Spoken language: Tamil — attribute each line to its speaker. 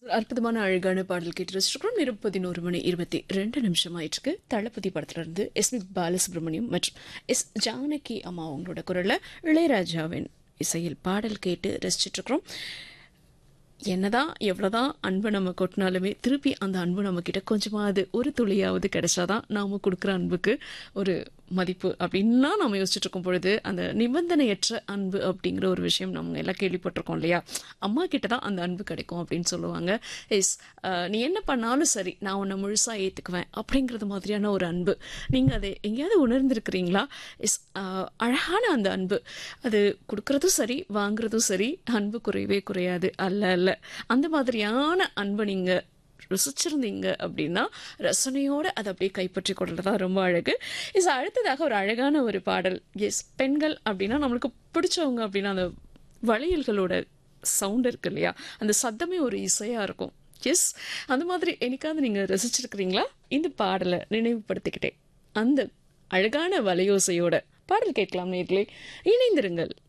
Speaker 1: அற்புதமான அழகான பாடல் கேட்டு ரசிச்சிருக்கிறோம் நேரம் பதினோரு மணி இருபத்தி ரெண்டு நிமிஷம் ஆயிட்டுருக்கு தளபதி படத்துல இருந்து எஸ் பி பாலசுப்ரமணியம் மற்றும் எஸ் ஜானகி அம்மா அவங்களோட குரல்ல இளையராஜாவின் இசையில் பாடல் கேட்டு ரசிச்சிட்டு இருக்கிறோம் என்னதான் எவ்வளோதான் அன்பு நம்ம கொட்டினாலுமே திருப்பி அந்த அன்பு நம்ம கிட்ட கொஞ்சமாவது ஒரு துளியாவது கிடைச்சாதான் நாம கொடுக்குற அன்புக்கு ஒரு மதிப்பு அப்படின்னா நம்ம யோசிச்சுட்டு இருக்கும் பொழுது அந்த நிபந்தனையற்ற அன்பு அப்படிங்கிற ஒரு விஷயம் நம்ம எல்லாம் கேள்விப்பட்டிருக்கோம் இல்லையா அம்மா கிட்ட தான் அந்த அன்பு கிடைக்கும் அப்படின்னு சொல்லுவாங்க எஸ் நீ என்ன பண்ணாலும் சரி நான் உன்னை முழுசாக ஏற்றுக்குவேன் அப்படிங்கிறது மாதிரியான ஒரு அன்பு நீங்கள் அதை எங்கேயாவது உணர்ந்திருக்கிறீங்களா எஸ் அழகான அந்த அன்பு அது கொடுக்கறதும் சரி வாங்குறதும் சரி அன்பு குறையவே குறையாது அல்ல அல்ல அந்த மாதிரியான அன்பை நீங்கள் ருசிச்சிருந்தீங்க அப்படின்னா ரசனையோடு அதை அப்படியே கைப்பற்றி கொள்றது தான் ரொம்ப அழகு இஸ் அடுத்ததாக ஒரு அழகான ஒரு பாடல் எஸ் பெண்கள் அப்படின்னா நம்மளுக்கு பிடிச்சவங்க அப்படின்னா அந்த வளையல்களோட சவுண்ட் இருக்கு இல்லையா அந்த சத்தமே ஒரு இசையாக இருக்கும் எஸ் அந்த மாதிரி என்னைக்காவது நீங்கள் ரசிச்சிருக்கிறீங்களா இந்த பாடலை நினைவுபடுத்திக்கிட்டே அந்த அழகான வலையோசையோட பாடல் கேட்கலாம் நேர்களே இணைந்திருங்கள்